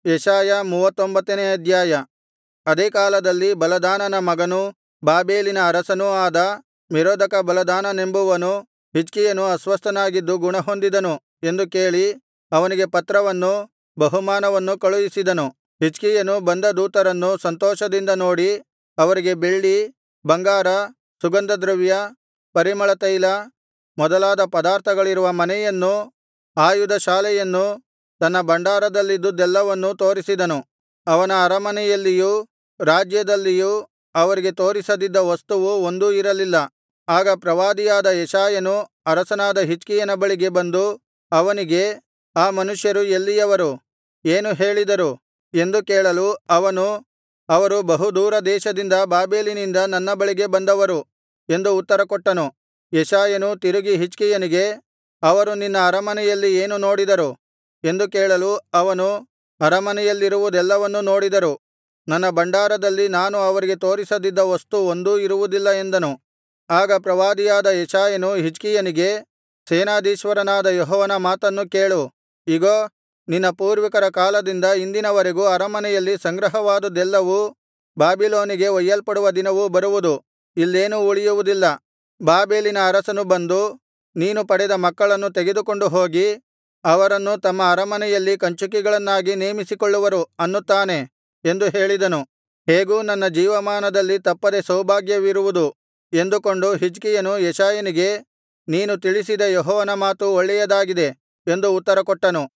ಯೆಶಾಯ ಮೂವತ್ತೊಂಬತ್ತನೇ ಅಧ್ಯಾಯ ಅದೇ ಕಾಲದಲ್ಲಿ ಬಲದಾನನ ಮಗನೂ ಬಾಬೆಲಿನ ಅರಸನೂ ಆದ ಮೆರೋದಕಬಲದಾನನೆಂಬುವನು ಹಿಜ್ಕೀಯನು ಅಸ್ವಸ್ಥನಾಗಿದ್ದು ಗುಣಹೊಂದಿದನು ಎಂದು ಕೇಳಿ ಅವನಿಗೆ ಪತ್ರವನ್ನೂ ಬಹುಮಾನವನ್ನೂ ಕಳುಹಿಸಿದನು ಹಿಜ್ಕೀಯನು ಬಂದ ದೂತರನ್ನು ಸಂತೋಷದಿಂದ ನೋಡಿ ಅವರಿಗೆ ಬೆಳ್ಳಿ ಬಂಗಾರ ಸುಗಂಧದ್ರವ್ಯ ಪರಿಮಳತೈಲ ಮೊದಲಾದ ಪದಾರ್ಥಗಳಿರುವ ಮನೆಯನ್ನೂ ಆಯುಧಶಾಲೆಯನ್ನೂ ತನ್ನ ಭಂಡಾರದಲ್ಲಿದ್ದುದೆಲ್ಲವನ್ನೂ ತೋರಿಸಿದನು ಅವನ ಅರಮನೆಯಲ್ಲಿಯೂ ರಾಜ್ಯದಲ್ಲಿಯೂ ಅವರಿಗೆ ತೋರಿಸದಿದ್ದ ವಸ್ತುವು ಒಂದೂ ಇರಲಿಲ್ಲ ಆಗ ಪ್ರವಾದಿಯಾದ ಯೆಶಾಯನು ಅರಸನಾದ ಹಿಜ್ಕೀಯನ ಬಳಿಗೆ ಬಂದು ಅವನಿಗೆ ಆ ಮನುಷ್ಯರು ಎಲ್ಲಿಯವರು ಏನು ಹೇಳಿದರು ಎಂದು ಕೇಳಲು ಅವನು ಅವರು ಬಹು ದೂರ ದೇಶದಿಂದ ಬಾಬೆಲಿನಿಂದ ನನ್ನ ಬಳಿಗೆ ಬಂದವರು ಎಂದು ಉತ್ತರಕೊಟ್ಟನು ಯೆಶಾಯನು ತಿರುಗಿ ಹಿಜ್ಕೀಯನಿಗೆ ಅವರು ನಿನ್ನ ಅರಮನೆಯಲ್ಲಿ ಏನು ನೋಡಿದರು ಎಂದು ಕೇಳಲು ಅವನು ಅರಮನೆಯಲ್ಲಿರುವುದೆಲ್ಲವನ್ನೂ ನೋಡಿದರು ನನ್ನ ಭಂಡಾರದಲ್ಲಿ ನಾನು ಅವರಿಗೆ ತೋರಿಸದಿದ್ದ ವಸ್ತು ಒಂದೂ ಇರುವುದಿಲ್ಲ ಎಂದನು ಆಗ ಪ್ರವಾದಿಯಾದ ಯೆಶಾಯನು ಹಿಜ್ಕೀಯನಿಗೆ ಸೇನಾಧೀಶ್ವರನಾದ ಯೆಹೋವನ ಮಾತನ್ನು ಕೇಳು ಇಗೋ ನಿನ್ನ ಪೂರ್ವಿಕರ ಕಾಲದಿಂದ ಇಂದಿನವರೆಗೂ ಅರಮನೆಯಲ್ಲಿ ಸಂಗ್ರಹವಾದುದೆಲ್ಲವೂ ಬಾಬಿಲೋನಿಗೆ ಒಯ್ಯಲ್ಪಡುವ ದಿನವು ಬರುವುದು ಇಲ್ಲೇನೂ ಉಳಿಯುವುದಿಲ್ಲ ಬಾಬೆಲಿನ ಅರಸನು ಬಂದು ನೀನು ಪಡೆದ ಮಕ್ಕಳನ್ನು ತೆಗೆದುಕೊಂಡು ಹೋಗಿ ಅವರನ್ನು ತಮ್ಮ ಅರಮನೆಯಲ್ಲಿ ಕಂಚುಕಿಗಳನ್ನಾಗಿ ನೇಮಿಸಿಕೊಳ್ಳುವರು ಅನ್ನುತ್ತಾನೆ ಎಂದು ಹೇಳಿದನು ಹೇಗೂ ನನ್ನ ಜೀವಮಾನದಲ್ಲಿ ತಪ್ಪದೆ ಸೌಭಾಗ್ಯವಿರುವುದು ಎಂದುಕೊಂಡು ಹಿಜ್ಕೀಯನು ಯೆಶಾಯನಿಗೆ ನೀನು ತಿಳಿಸಿದ ಯೆಹೋವನ ಮಾತು ಒಳ್ಳೆಯದಾಗಿದೆ ಎಂದು ಉತ್ತರಕೊಟ್ಟನು